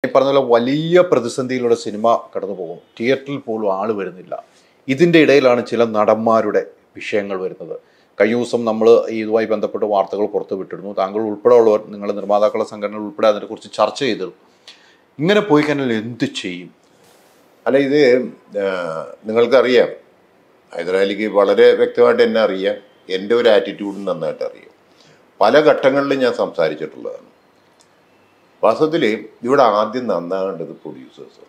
ഈ പറഞ്ഞ പോലെ വലിയ പ്രതിസന്ധിയിലൂടെ സിനിമ കടന്നു പോകും തിയേറ്ററിൽ പോലും ആൾ വരുന്നില്ല ഇതിൻ്റെ ഇടയിലാണ് ചില നടന്മാരുടെ വിഷയങ്ങൾ വരുന്നത് കഴിഞ്ഞ ദിവസം നമ്മൾ ഇതുമായി ബന്ധപ്പെട്ട് വാർത്തകൾ പുറത്തു വിട്ടിരുന്നു താങ്കൾ ഉൾപ്പെടെയുള്ളവർ നിങ്ങളുടെ നിർമ്മാതാക്കളുടെ സംഘടനകൾ ഉൾപ്പെടെ അതിനെക്കുറിച്ച് ചർച്ച ചെയ്തിരുന്നു ഇങ്ങനെ പോയി കഴിഞ്ഞാൽ എന്ത് ചെയ്യും അല്ല ഇത് ആ, നിങ്ങൾക്കറിയാം ഹൈദരാലിക്ക് വളരെ വ്യക്തമായിട്ട് എന്നെ അറിയാം എൻ്റെ ഒരു ആറ്റിറ്റ്യൂഡ് നന്നായിട്ട് അറിയാം പല ഘട്ടങ്ങളിലും ഞാൻ സംസാരിച്ചിട്ടുള്ളതാണ് വാസ്തവത്തിൽ ഇവിടെ ആദ്യം നന്നാകേണ്ടത് പ്രൊഡ്യൂസേഴ്സ്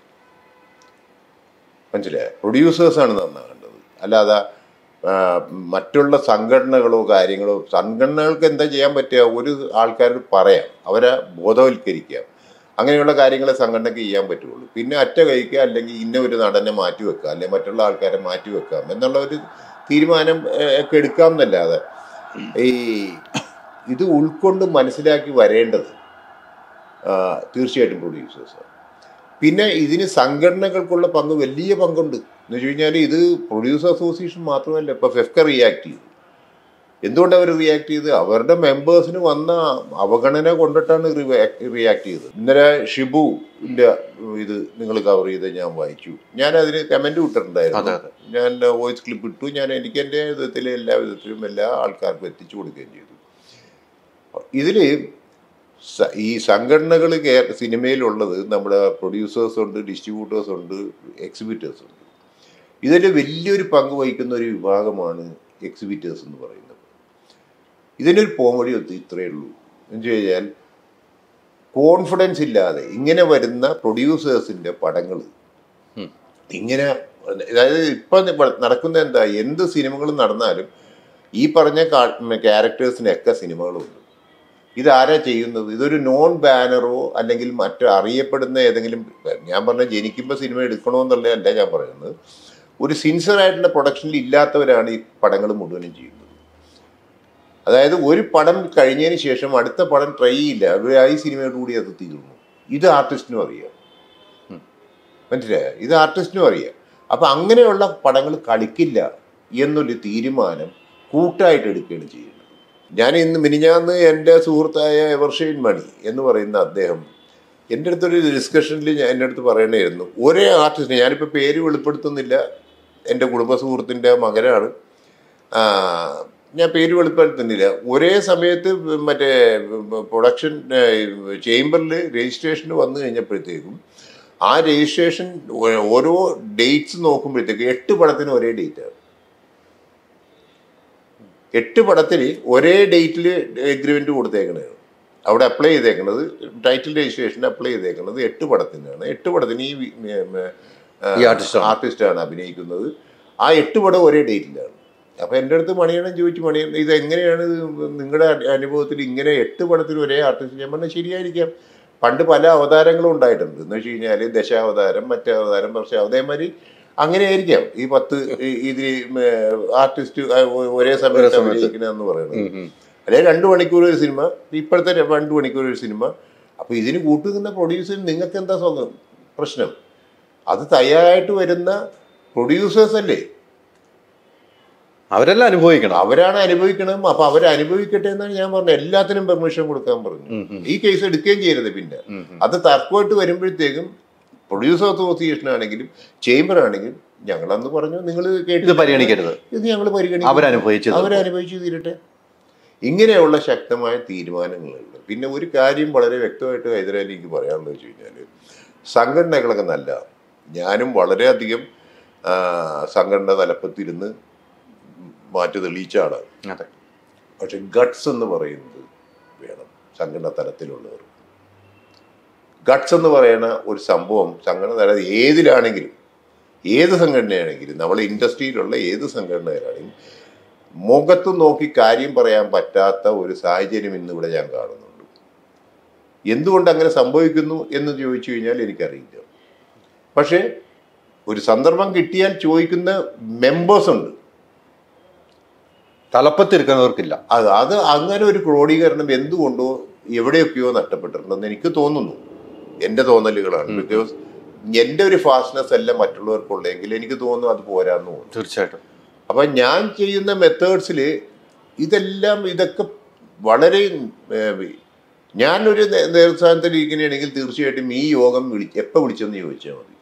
മനസ്സിലായോ പ്രൊഡ്യൂസേഴ്സാണ് നന്നാകേണ്ടത് അല്ലാതെ ആ, മറ്റുള്ള സംഘടനകളോ കാര്യങ്ങളോ സംഘടനകൾക്ക് എന്താ ചെയ്യാൻ പറ്റുക ഒരു ആൾക്കാരോട് പറയാം അവരെ ബോധവൽക്കരിക്കാം അങ്ങനെയുള്ള കാര്യങ്ങളെ സംഘടനയ്ക്ക് ചെയ്യാൻ പറ്റുള്ളൂ പിന്നെ അറ്റ കഴിക്കുക അല്ലെങ്കിൽ ഇന്ന ഒരു നടനെ മാറ്റി വെക്കുക അല്ലെങ്കിൽ മറ്റുള്ള ആൾക്കാരെ മാറ്റി വെക്കാം എന്നുള്ള ഒരു തീരുമാനം ഏഹ്, ഒക്കെ എടുക്കാം എന്നല്ലാതെ ഈ ഇത് ഉൾക്കൊണ്ട് മനസ്സിലാക്കി വരേണ്ടത് ആ, തീർച്ചയായിട്ടും പ്രൊഡ്യൂസേഴ്സാണ് പിന്നെ ഇതിന് സംഘടനകൾക്കുള്ള പങ്ക് വലിയ പങ്കുണ്ട് എന്ന് വെച്ച് കഴിഞ്ഞാൽ ഇത് പ്രൊഡ്യൂസർ അസോസിയേഷൻ മാത്രമല്ല ഇപ്പോൾ ഫെഫ്ക റിയാക്ട് ചെയ്തു എന്തുകൊണ്ട് അവർ റിയാക്ട് ചെയ്ത് അവരുടെ മെമ്പേഴ്സിന് വന്ന അവഗണന കൊണ്ടിട്ടാണ് റിയാക്ട് ചെയ്തത് ഇന്നലെ ഷിബുവിൻ്റെ ഇത് നിങ്ങൾ കവർ ചെയ്ത് ഞാൻ വായിച്ചു ഞാൻ അതിന് കമൻറ്റ് വിട്ടിട്ടുണ്ടായിരുന്നു അതെ, ഞാൻ വോയിസ് ക്ലിപ്പ് ഇട്ടു ഞാൻ എനിക്ക് എൻ്റെ വിധത്തിൽ എല്ലാ വിധത്തിലും എല്ലാ ആൾക്കാർക്കും എത്തിച്ചു കൊടുക്കുകയും ചെയ്തു ഇതിൽ സ- ഈ സംഘടനകൾ സിനിമയിലുള്ളത് നമ്മുടെ പ്രൊഡ്യൂസേഴ്സ് ഉണ്ട് ഡിസ്ട്രിബ്യൂട്ടേഴ്സ് ഉണ്ട് എക്സിബിറ്റേഴ്സ് ഉണ്ട് ഇതിൽ വലിയൊരു പങ്ക് വഹിക്കുന്ന ഒരു വിഭാഗമാണ് എക്സിബിറ്റേഴ്സ് എന്ന് പറയുന്നത് ഇതിനൊരു പോംവഴി ഒത്തി ഇത്രയേ ഉള്ളൂ എന്ന് വെച്ച് കഴിഞ്ഞാൽ കോൺഫിഡൻസ് ഇല്ലാതെ ഇങ്ങനെ വരുന്ന പ്രൊഡ്യൂസേഴ്സിൻ്റെ പടങ്ങൾ ഉം. ഇങ്ങനെ അതായത് ഇപ്പം നടക്കുന്ന എന്താ എന്ത് സിനിമകൾ നടന്നാലും ഈ പറഞ്ഞ ക്യാരക്ടേഴ്സിനൊക്കെ സിനിമകളുണ്ട് ഇതാരാ ചെയ്യുന്നത് ഇതൊരു നോൺ ബാനറോ അല്ലെങ്കിൽ മറ്റു അറിയപ്പെടുന്ന ഏതെങ്കിലും ഞാൻ പറഞ്ഞ ജനിക്കുമ്പോൾ സിനിമ എടുക്കണമെന്നുള്ളതല്ല ഞാൻ പറയുന്നത് ഒരു സിൻസിയർ ആയിട്ടുള്ള പ്രൊഡക്ഷനിൽ ഇല്ലാത്തവരാണ് ഈ പടങ്ങൾ മുഴുവനും ചെയ്യുന്നത് അതായത് ഒരു പടം കഴിഞ്ഞതിന് ശേഷം അടുത്ത പടം ട്രൈ ചെയ്യില്ല അവർ ഈ സിനിമയോട് കൂടി അത് തീർന്നു ഇത് ആർട്ടിസ്റ്റിനും അറിയാം മനസ്സിലായോ ഇത് ആർട്ടിസ്റ്റിനും അറിയാം അപ്പം അങ്ങനെയുള്ള പടങ്ങൾ കളിക്കില്ല എന്നൊരു തീരുമാനം കൂട്ടായിട്ട് എടുക്കുകയാണ് ചെയ്യുന്നത് ഞാൻ ഇന്ന് മിനിഞ്ഞാന്ന് എൻ്റെ സുഹൃത്തായ എവർഷൈൻ മണി എന്ന് പറയുന്ന അദ്ദേഹം എൻ്റെ അടുത്തൊരു ഡിസ്കഷനിൽ ഞാൻ എൻ്റെ അടുത്ത് പറയണമായിരുന്നു ഒരേ ആർട്ടിസ്റ്റിനെ ഞാനിപ്പോൾ പേര് വെളിപ്പെടുത്തുന്നില്ല എൻ്റെ കുടുംബ സുഹൃത്തിൻ്റെ മകനാണ് ആ, ഞാൻ പേര് വെളിപ്പെടുത്തുന്നില്ല ഒരേ സമയത്ത് മറ്റേ പ്രൊഡക്ഷൻ ചേംബറിൽ രജിസ്ട്രേഷന് വന്നു കഴിഞ്ഞപ്പോഴത്തേക്കും ആ രജിസ്ട്രേഷൻ ഓരോ ഡേറ്റ്സ് നോക്കുമ്പോഴത്തേക്ക് എട്ട് പടത്തിന് ഒരേ ഡേറ്റാണ് എട്ട് പടത്തിന് ഒരേ ഡേറ്റിൽ എഗ്രിമെന്റ് കൊടുത്തേക്കണതാണ് അവിടെ അപ്ലൈ ചെയ്തേക്കുന്നത് ടൈറ്റിൽ രജിസ്ട്രേഷൻ അപ്ലൈ ചെയ്തേക്കുന്നത് എട്ട് പടത്തിനാണ് എട്ട് പടത്തിന് ഈ വി- മേ- മേ- ആ, ഈ artist ആണ്. ആർട്ടിസ്റ്റാണ് അഭിനയിക്കുന്നത് ആ എട്ട് പടം ഒരേ ഡേറ്റിലാണ് അപ്പൊ എൻ്റെ അടുത്ത് മണിയണ്ണൻ ചോദിച്ചു മണിയണ്ണൻ ഇത് എങ്ങനെയാണ് ഇത് നിങ്ങളുടെ അ- അനുഭവത്തിൽ ഇങ്ങനെ എട്ട് പടത്തിന് ഒരേ ആർട്ടിസ്റ്റ് ഞാൻ പറഞ്ഞാൽ ശരിയായിരിക്കാം പണ്ട് പല അവതാരങ്ങളും ഉണ്ടായിട്ടുണ്ട് എന്ന് വെച്ച് കഴിഞ്ഞാൽ ദശാവതാരം മറ്റേ അവതാരം പക്ഷേ അതേമാതിരി അങ്ങനെ ആയിരിക്കാം ഈ പത്ത് ഈ- ഇതിൽ ആർട്ടിസ്റ്റ് ഒരേ സമയത്ത് സമയത്ത്. അഭിനയിക്കണമെന്ന് പറയുന്നത് അല്ലെ രണ്ട് മണിക്കൂർ ഒരു സിനിമ ഇപ്പോഴത്തെ ര- രണ്ട് മണിക്കൂർ ഒരു സിനിമ അപ്പൊ ഇതിന് കൂട്ടുനിന്ന പ്രൊഡ്യൂസറിന് നിങ്ങൾക്ക് എന്താ സ്വന്തം പ്രശ്നം അത് തയ്യാറായിട്ട് വരുന്ന പ്രൊഡ്യൂസേഴ്സ് അല്ലേ അവരെല്ലാം അനുഭവിക്കണം അവരാണ് അനുഭവിക്കണം അപ്പൊ അവർ അനുഭവിക്കട്ടെ എന്നാണ് ഞാൻ പറഞ്ഞത് എല്ലാത്തിനും പെർമിഷൻ കൊടുക്കാൻ പറഞ്ഞു ഉം, ഉം. ഈ കേസ് എടുക്കുകയും ചെയ്യരുത് പിന്നെ ഉം, ഉം. അത് തർക്കമായിട്ട് വരുമ്പോഴത്തേക്കും പ്രൊഡ്യൂസർ അസോസിയേഷൻ ആണെങ്കിലും ചേംബർ ആണെങ്കിലും ഞങ്ങളന്ന് പറഞ്ഞു നിങ്ങൾ ഇത് പരിഗണിക്കരുത് ഇത് ഞങ്ങൾ പരിഗണിക്കും അവരനുഭവിച്ചത് അവരനുഭവിച്ചു തീരട്ടെ ഇങ്ങനെയുള്ള ശക്തമായ തീരുമാനങ്ങളുണ്ട് പിന്നെ ഒരു കാര്യം വളരെ വ്യക്തമായിട്ട് ഹൈദരാലിക്ക് പറയാനുള്ളത് വെച്ച് കഴിഞ്ഞാൽ സംഘടനകളൊക്കെ നല്ല ഞാനും വളരെയധികം ആ, സംഘടന തലപ്പത്തിരുന്ന് മാറ്റി തെളിയിച്ച ആളാണ് അതെ പക്ഷെ ഗട്ട്സ് എന്ന് പറയുന്നത് വേണം സംഘടന തലത്തിലുള്ളവർ ഗട്ട്സ് എന്ന് പറയുന്ന ഒരു സംഭവം സംഘടന തല ഏതിലാണെങ്കിലും ഏത് സംഘടനയാണെങ്കിലും നമ്മളെ ഇൻഡസ്ട്രിയിലുള്ള ഏത് സംഘടനയിലാണെങ്കിലും മുഖത്ത് നോക്കി കാര്യം പറയാൻ പറ്റാത്ത ഒരു സാഹചര്യം ഇന്നിവിടെ ഞാൻ കാണുന്നുണ്ട് എന്തുകൊണ്ട് അങ്ങനെ സംഭവിക്കുന്നു എന്ന് ചോദിച്ചു കഴിഞ്ഞാൽ എനിക്കറിയില്ല പക്ഷേ ഒരു സന്ദർഭം കിട്ടിയാൽ ചോദിക്കുന്ന മെമ്പേഴ്സ് ഉണ്ട് തലപ്പത്തിരിക്കുന്നവർക്കില്ല അത് അത് അങ്ങനെ ഒരു ക്രോഡീകരണം എന്തുകൊണ്ടോ എവിടെയൊക്കെയോ നഷ്ടപ്പെട്ടിട്ടുണ്ടെന്ന് എനിക്ക് തോന്നുന്നു എൻ്റെ തോന്നലുകളാണ് ബിക്കോസ് എൻ്റെ ഒരു ഫാസ്റ്റ്നെസ് അല്ല മറ്റുള്ളവർക്കുള്ളെങ്കിൽ എനിക്ക് തോന്നുന്നു അത് പോരാന്ന് തോന്നുന്നു തീർച്ചയായിട്ടും അപ്പം ഞാൻ ചെയ്യുന്ന മെത്തേഡ്സിൽ ഇതെല്ലാം ഇതൊക്കെ വളരെ ഞാനൊരു നേ- നേതൃസ്ഥാനത്തിൽ ഇരിക്കുകയാണെങ്കിൽ തീർച്ചയായിട്ടും ഈ യോഗം വിളി എപ്പോൾ വിളിച്ചെന്ന് ചോദിച്ചാൽ മതി